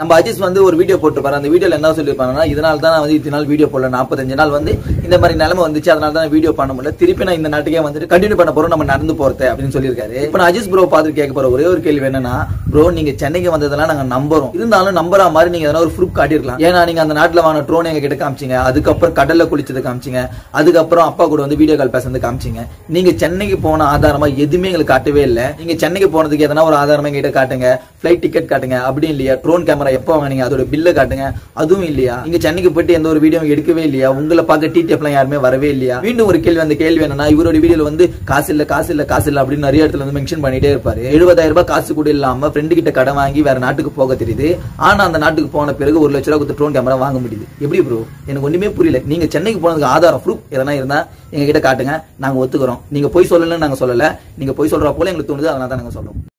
நம்ம அஜிஸ் வந்து ஒரு வீடியோ போட்டுருப்பாரு அந்த வீடியோல என்ன சொல்லியிருப்பாங்கன்னா இதனால தான் நான் வந்து இத்தனை நாள் வீடியோ போடல நாற்பத்தஞ்சு நாள் வந்து இந்த மாதிரி நிலைமை வந்துச்சு அதனால தான் வீடியோ பண்ண முடியல திருப்பி நான் இந்த நாட்டுக்கே வந்துட்டு கண்டினியூ பண்ண போறோம் நம்ம நடந்து போறது அப்படின்னு சொல்லியிருக்காரு இப்போ நான் அஜிஸ் ப்ரோ பார்த்து கேட்க போற ஒரே ஒரு கேள்வி என்னன்னா ப்ரோ நீங்க சென்னைக்கு வந்ததெல்லாம் நாங்க நம்புறோம் இருந்தாலும் நம்புற மாதிரி நீங்க எதனா ஒரு ப்ரூஃப் காட்டியிருக்கலாம் ஏன்னா நீங்க அந்த நாட்டுல வாங்கின ட்ரோன் எங்க கிட்ட காமிச்சிங்க அதுக்கப்புறம் கடல்ல குளிச்சது காமிச்சிங்க அதுக்கப்புறம் அப்பா கூட வந்து வீடியோ கால் பேசுறது காமிச்சிங்க நீங்க சென்னைக்கு போன ஆதாரமா எதுவுமே எங்களுக்கு காட்டவே இல்லை நீங்க சென்னைக்கு போனதுக்கு எதனா ஒரு ஆதாரமா எங்கிட்ட காட்டுங்க ஃபிளைட் டிக்கெட் காட்டுங்க அப்படியும் இல்லையா ட்ரோன் கேமரா எப்போ வாங்குனீங்க அதோட பில்லை காட்டுங்க அதுவும் இல்லையா நீங்க சென்னைக்கு போயிட்டு எந்த ஒரு வீடியோ எடுக்கவே இல்லையா உங்களை பார்க்க டிடிஎஃப்லாம் யாருமே வரவே இல்லையா மீண்டும் ஒரு கேள்வி அந்த கேள்வி என்னன்னா இவரோட வீடியோல வந்து காசு இல்ல காசு இல்ல காசு இல்ல அப்படின்னு நிறைய இடத்துல வந்து மென்ஷன் பண்ணிட்டே இருப்பாரு எழுபதாயிரம் ரூபாய் காசு கூட இல்லாம ஃப்ரெண்டு கிட்ட கடன் வாங்கி வேற நாட்டுக்கு போக தெரியுது ஆனா அந்த நாட்டுக்கு போன பிறகு ஒரு லட்ச ரூபா கொடுத்து ட்ரோன் கேமரா வாங்க முடியுது எப்படி ப்ரோ எனக்கு ஒண்ணுமே புரியல நீங்க சென்னைக்கு போனதுக்கு ஆதாரம் ப்ரூஃப் எதனா இருந்தா எங்க கிட்ட காட்டுங்க நாங்க ஒத்துக்கிறோம் நீங்க போய் சொல்லலன்னு நாங்க சொல்லல நீங்க போய் சொல்ற போல எங்களுக்கு தோணுது அதனால தான் நாங்க சொல்றோம்